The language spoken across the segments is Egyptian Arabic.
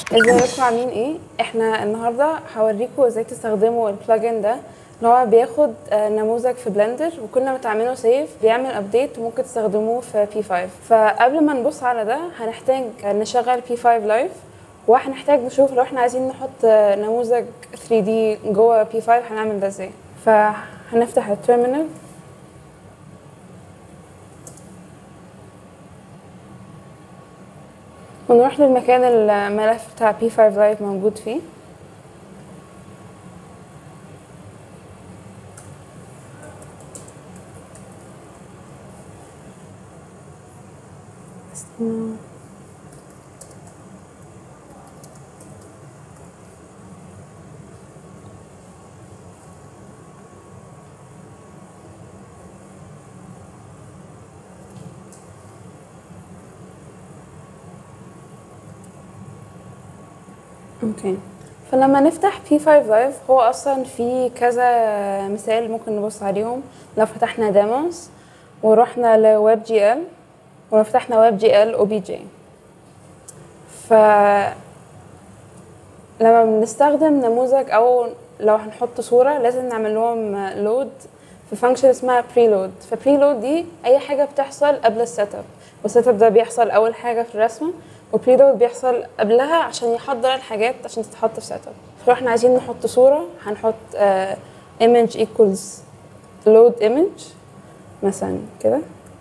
ازيكم عاملين ايه احنا النهارده هوريكم ازاي تستخدموا البلجن ده اللي هو بياخد آه، نموذج في بلندر وكل ما تعملوا سيف بيعمل ابديت وممكن تستخدموه في بي 5 فقبل ما نبص على ده هنحتاج نشغل بي 5 لايف وهنحتاج نشوف لو احنا عايزين نحط آه، نموذج 3 دي جوه بي 5 هنعمل ده ازاي فهنفتح التيرمينال ونروح للمكان الملف بتاع P5 Live موجود فيه استنى. اوكي فلما نفتح P5 Live هو اصلا في كذا مثال ممكن نبص عليهم لو فتحنا ديموز ورحنا لويب جي ال ولو فتحنا ويب جي ال او بي جي ف لما بنستخدم نموذج او لو هنحط صوره لازم نعمل لهم لود في فانكشن اسمها بريلود فبريلود دي اي حاجه بتحصل قبل السيت اب والسيت اب ده بيحصل اول حاجه في الرسمه وبريلود بيحصل قبلها عشان يحضر الحاجات عشان تتحط في سيت اب فلو احنا عايزين نحط صوره هنحط uh, image equals load image مثلا كده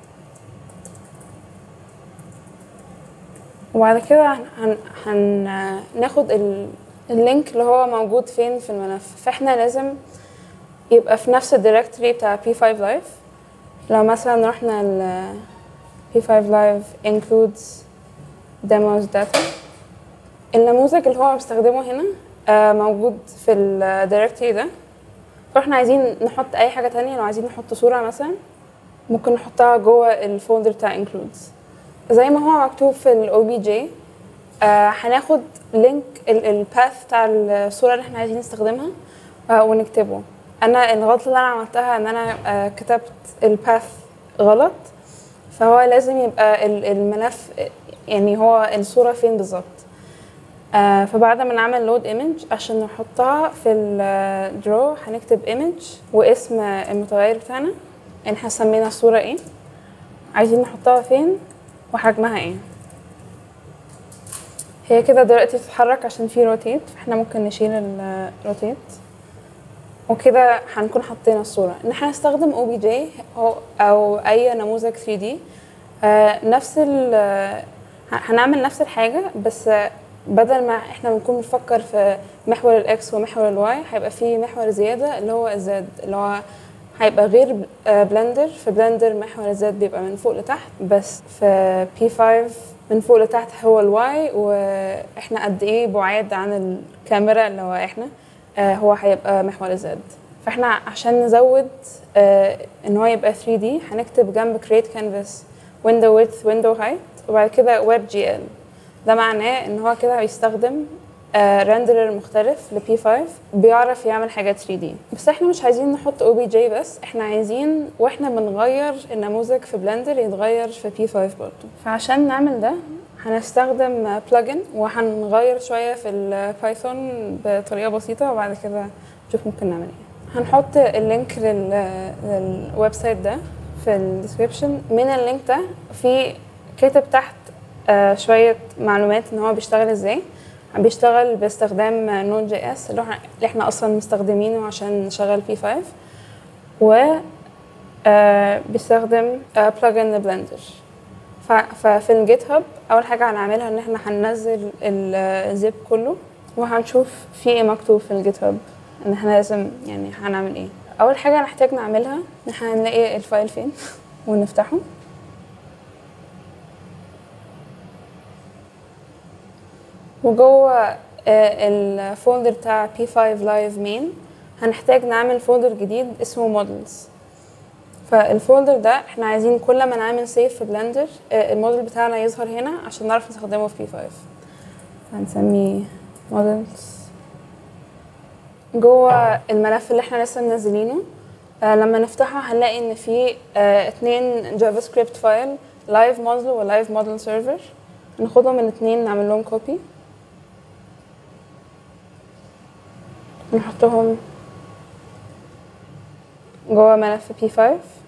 وبعد كده هن هن هناخد ال- اللينك اللي هو موجود فين في الملف فاحنا لازم يبقى في نفس الدايركتوري بتاع P5 Live لو مثلا رحنا ل P5 Live includes demos data النموذج اللي هو بستخدمه هنا آه، موجود في الدايركتوري ده فاحنا عايزين نحط اي حاجة تانية لو عايزين نحط صورة مثلا ممكن نحطها جوه الفولدر بتاع includes زي ما هو مكتوب في ال OBJ آه هناخد لينك الباث بتاع الصورة اللي احنا عايزين نستخدمها آه ونكتبه انا الغلطة اللي انا عملتها ان انا آه كتبت الباث غلط فهو لازم يبقى ال- الملف يعني هو الصورة فين بالظبط آه فبعد ما نعمل لود ايمج عشان نحطها في الدرو هنكتب ايمج واسم المتغير بتاعنا يعني احنا سمينا الصورة ايه عايزين نحطها فين وحجمها ايه هي كده دلوقتي بتتحرك عشان في روتيت فاحنا ممكن نشيل الروتيت وكده هنكون حطينا الصورة ان احنا نستخدم او بي جي او اي نموذج 3 دي نفس ال هنعمل نفس الحاجة بس آه، بدل ما احنا بنكون بنفكر في محور الاكس ومحور الواي هيبقى في محور زيادة اللي هو الزد اللي هو هيبقى غير آه، بلندر في بلندر محور الزد بيبقى من فوق لتحت بس في بي 5 من فوق لتحت هو الواي واحنا قد ايه بعاد عن الكاميرا اللي هو احنا آه، هو هيبقى محور الزد فاحنا عشان نزود آه، ان هو يبقى 3 دي هنكتب جنب create canvas window width window height وبعد كده web gl ده معناه ان هو كده بيستخدم رندرر مختلف ل P5 بيعرف يعمل حاجات 3D بس احنا مش عايزين نحط OBJ بس احنا عايزين واحنا بنغير النموذج في بلندر يتغير في P5 برضه فعشان نعمل ده هنستخدم بلجن وهنغير شوية في البايثون بطريقة بسيطة وبعد كده نشوف ممكن نعمل ايه هنحط اللينك لل- للويب سايت ده في الديسكريبشن من اللينك ده في كاتب تحت آه، شوية معلومات ان هو بيشتغل ازاي بيشتغل باستخدام نود جي اس اللي احنا- اللي احنا اصلا مستخدمينه عشان نشغل بي 5 و آه، بيستخدم بلجن لبلندر ففي الجيت هاب اول حاجه هنعملها ان احنا هننزل الزيب كله وهنشوف في ايه مكتوب في الجيت هاب ان احنا لازم يعني هنعمل ايه اول حاجه هنحتاج نعملها ان احنا هنلاقي الفايل فين ونفتحه وجوه آه، الفولدر بتاع P5 Live Main هنحتاج نعمل فولدر جديد اسمه Models فالفولدر ده احنا عايزين كل ما نعمل سيف في بلندر آه، الموديل بتاعنا يظهر هنا عشان نعرف نستخدمه في P5 هنسميه Models جوه الملف اللي احنا لسه منزلينه آه لما نفتحه هنلاقي ان في آه اتنين جافا سكريبت فايل لايف موديل ولايف موديل سيرفر ناخدهم الاثنين نعمل لهم كوبي نحطهم جوه ملف P5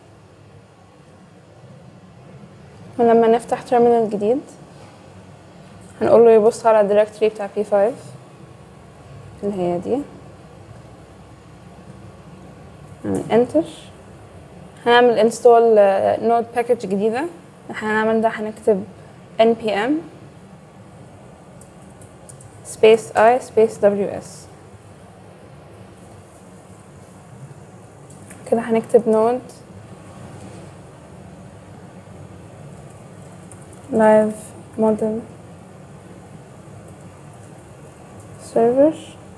ولما نفتح تيرمينال جديد هنقول له يبص على الدايركتوري بتاع P5 اللي هي دي نعمل انتر هنعمل انستول نود باكج جديدة هنعمل ده هنكتب npm space i space ws كده هنكتب نود live model server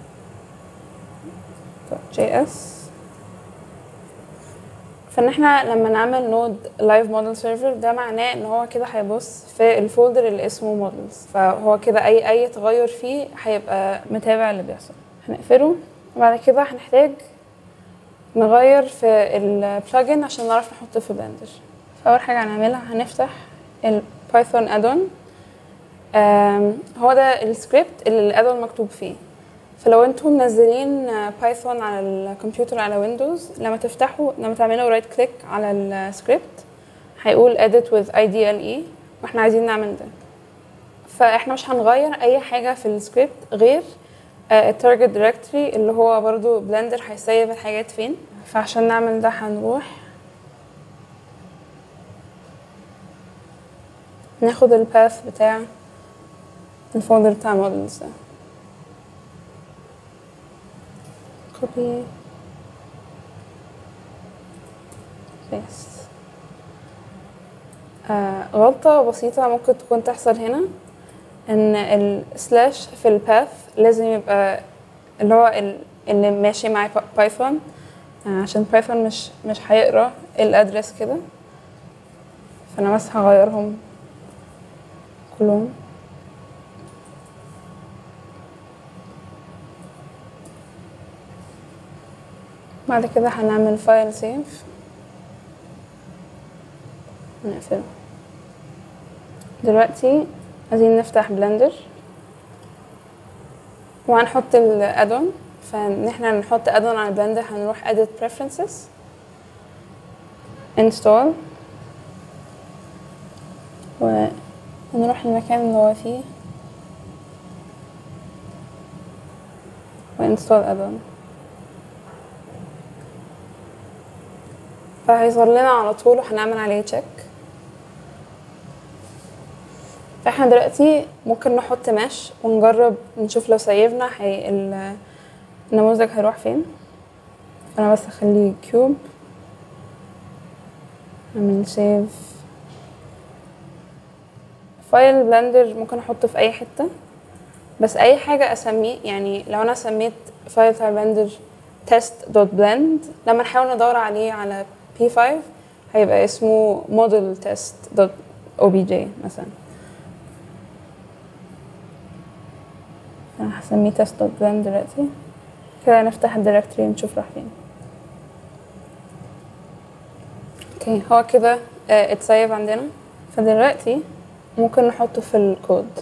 .js فان احنا لما نعمل نود لايف موديل سيرفر ده معناه ان هو كده هيبص في الفولدر اللي اسمه مودلز فهو كده اي اي تغير فيه هيبقى متابع اللي بيحصل هنقفله وبعد كده هنحتاج نغير في البلجن عشان نعرف نحطه في بلندر فاول حاجه هنعملها هنفتح البايثون ادون هو ده السكريبت اللي الادون مكتوب فيه فلو انتم منزلين بايثون على الكمبيوتر على ويندوز لما تفتحوا لما تعملوا رايت كليك على السكريبت هيقول edit with IDLE واحنا عايزين نعمل ده فاحنا مش هنغير اي حاجه في السكريبت غير التارجت دايركتوري اللي هو برضو بلندر هيسيب الحاجات فين فعشان نعمل ده هنروح ناخد الباث بتاع الفولدر بتاع مودلز ده copy paste آه غلطة بسيطة ممكن تكون تحصل هنا ان السلاش في الباث لازم يبقى اللي هو ال- اللي ماشي مع بايثون آه عشان بايثون مش مش هيقرا الادرس كده فانا بس هغيرهم كلهم بعد كده هنعمل فايل سيف ونقفله دلوقتي عايزين نفتح بلندر وهنحط الادون فان احنا نحط ادون على بلندر هنروح edit preferences install ونروح المكان اللي هو فيه وانستول ادون فهيظهر لنا على طول وهنعمل عليه تشيك فاحنا دلوقتي ممكن نحط ماش ونجرب نشوف لو سيفنا هي ال- النموذج هيروح فين فانا بس اخليه كيوب اعمل سيف فايل بلندر ممكن احطه في اي حته بس اي حاجه اسميه يعني لو انا سميت فايل بتاع بلندر تيست دوت بلند لما نحاول ندور عليه على P5 هيبقى اسمه model test دوت obj مثلا انا هسميه test دوت blend دلوقتي كده نفتح الدايركتوري ونشوف راح فين اوكي هو كده آه، اتسيف عندنا فدلوقتي ممكن نحطه في الكود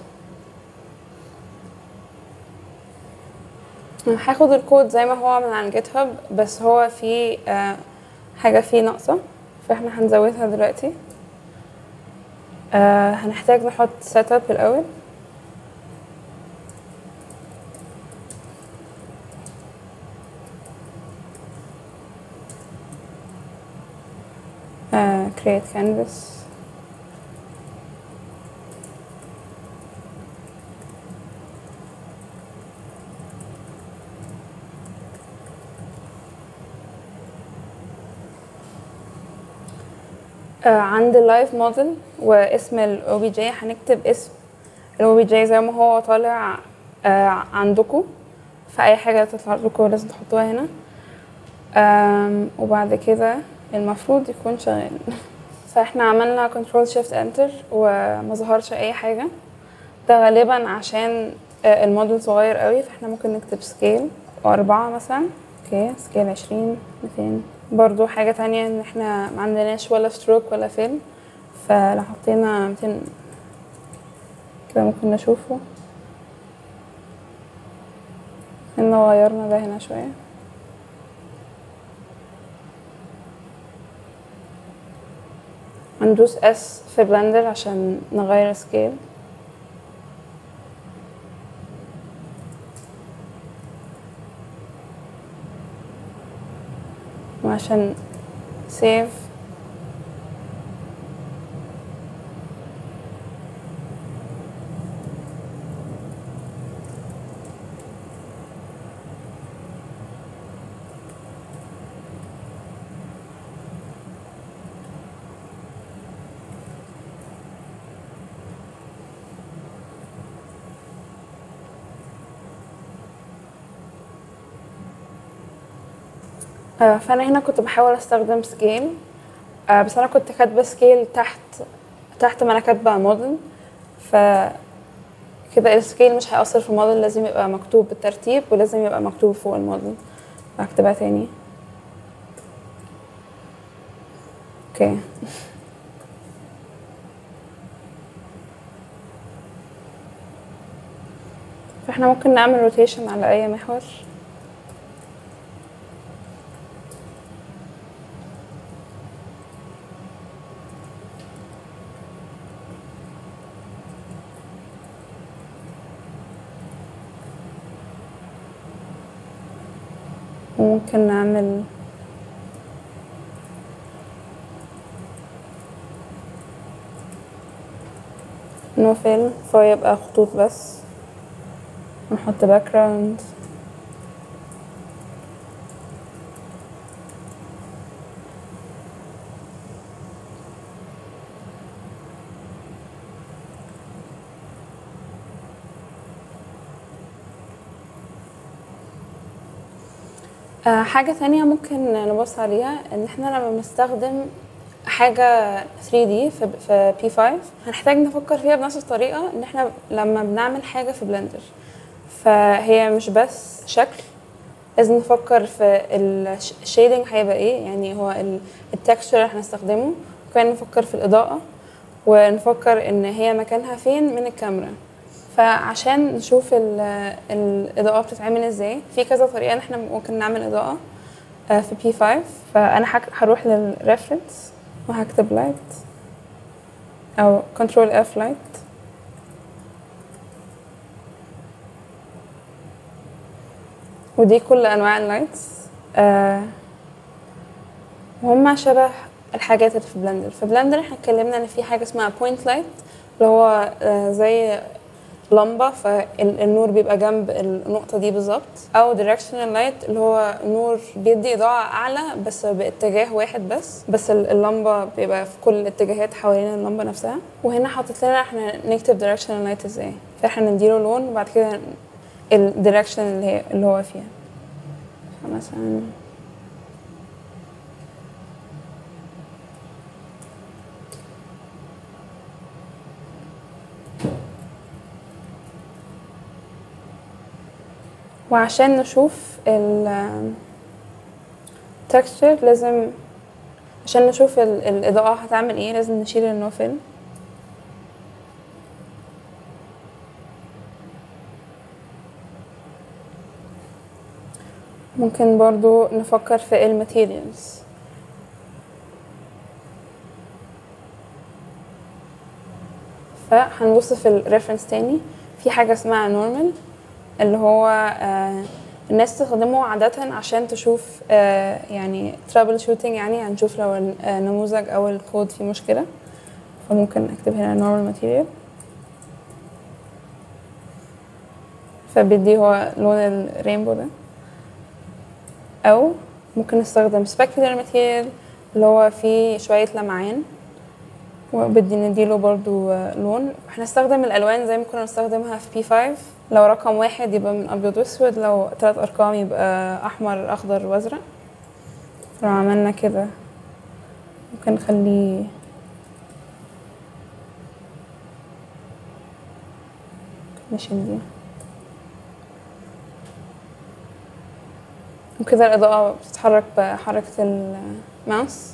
هاخد الكود زي ما هو من على جيت هاب بس هو في آه، حاجة فيه ناقصة فاحنا هنزودها دلوقتي آه هنحتاج نحط سيت اب الأول آه create canvas آه عند اللايف موديل واسم الاو بي جي هنكتب اسم الاو بي جي زي ما هو طالع آه عندكم فاي حاجه تطلع لكم لازم تحطوها هنا آم، وبعد كده المفروض يكون شغال فاحنا عملنا كنترول شيفت انتر وما ظهرش اي حاجه ده غالبا عشان آه، الموديل صغير قوي فاحنا ممكن نكتب سكيل أربعة مثلا اوكي سكيل عشرين ميتين برضو حاجة تانية ان احنا ما عندناش ولا ستروك ولا فيل فلو حطينا ميتين كده ممكن نشوفه ان غيرنا ده هنا شوية هندوس اس في بلندر عشان نغير سكيل وعشان سيف آه، فانا هنا كنت بحاول استخدم سكيل آه، بس انا كنت كاتبه سكيل تحت تحت ما انا كاتبه موديل ف كده السكيل مش هيأثر في الموديل لازم يبقى مكتوب بالترتيب ولازم يبقى مكتوب فوق الموديل هكتبها تاني اوكي فاحنا ممكن نعمل روتيشن على اي محور وممكن نعمل نو فيل فيبقى خطوط بس ونحط باك جراوند آه، حاجة تانية ممكن نبص عليها ان احنا لما بنستخدم حاجة 3D في في P5 هنحتاج نفكر فيها بنفس الطريقة ان احنا لما بنعمل حاجة في بلندر فهي مش بس شكل لازم نفكر في الشيدنج هيبقى ايه يعني هو التكستشر اللي هنستخدمه وكمان نفكر في الإضاءة ونفكر ان هي مكانها فين من الكاميرا فعشان نشوف ال- الإضاءة بتتعمل ازاي في كذا طريقة ان احنا ممكن نعمل إضاءة آه، في P5 فأنا هك- هروح للريفرنس وهكتب لايت أو كنترول اف لايت ودي كل أنواع اللايتس آه وهم شبه الحاجات اللي في بلندر في بلندر احنا اتكلمنا ان في حاجة اسمها بوينت لايت اللي هو آه زي لمبة فالنور بيبقى جنب النقطة دي بالظبط أو directional light اللي هو نور بيدي إضاءة أعلى بس باتجاه واحد بس بس ال- اللمبة بيبقى في كل الاتجاهات حوالين اللمبة نفسها وهنا حاطط لنا احنا نكتب directional light ازاي فاحنا نديله لون وبعد كده ال direction اللي, هي اللي هو فيها فمثلا وعشان نشوف ال texture لازم عشان نشوف ال- الإضاءة هتعمل ايه لازم نشيل النوفل ممكن برضو نفكر في الماتيريالز فهنبص في الريفرنس تاني في حاجة اسمها نورمال اللي هو آه الناس تستخدمه عادة عشان تشوف آه يعني ترابل شوتينج يعني هنشوف لو النموذج أو الكود فيه مشكلة فممكن أكتب هنا normal material فبيدي هو لون الرينبو ده أو ممكن نستخدم specular material اللي هو فيه شوية لمعان وبدي نديله برضو آه، لون هنستخدم الألوان زي ما كنا بنستخدمها في P5 لو رقم واحد يبقى من أبيض وأسود لو تلات أرقام يبقى أحمر أخضر وأزرق لو عملنا كده ممكن نخليه نشيل دي وكده الإضاءة بتتحرك بحركة الماوس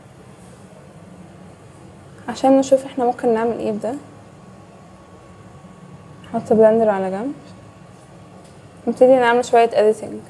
عشان نشوف احنا ممكن نعمل ايه بده نحط بلندر على جنب نبتدي نعمل شوية editing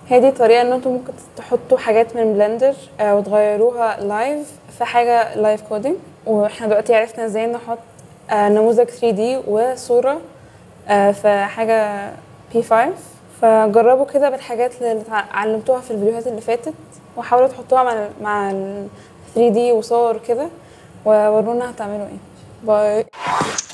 هي دي طريقة ان انتوا ممكن تحطوا حاجات من بلندر آه، وتغيروها لايف في حاجة لايف كودينج واحنا دلوقتي عرفنا ازاي نحط آه، نموذج 3D وصورة آه، في حاجة P5 فجربوا كده بالحاجات اللي اتعلمتوها في الفيديوهات اللي فاتت وحاولوا تحطوها مع ال مع ال 3D وصور كده وورونا هتعملوا ايه باي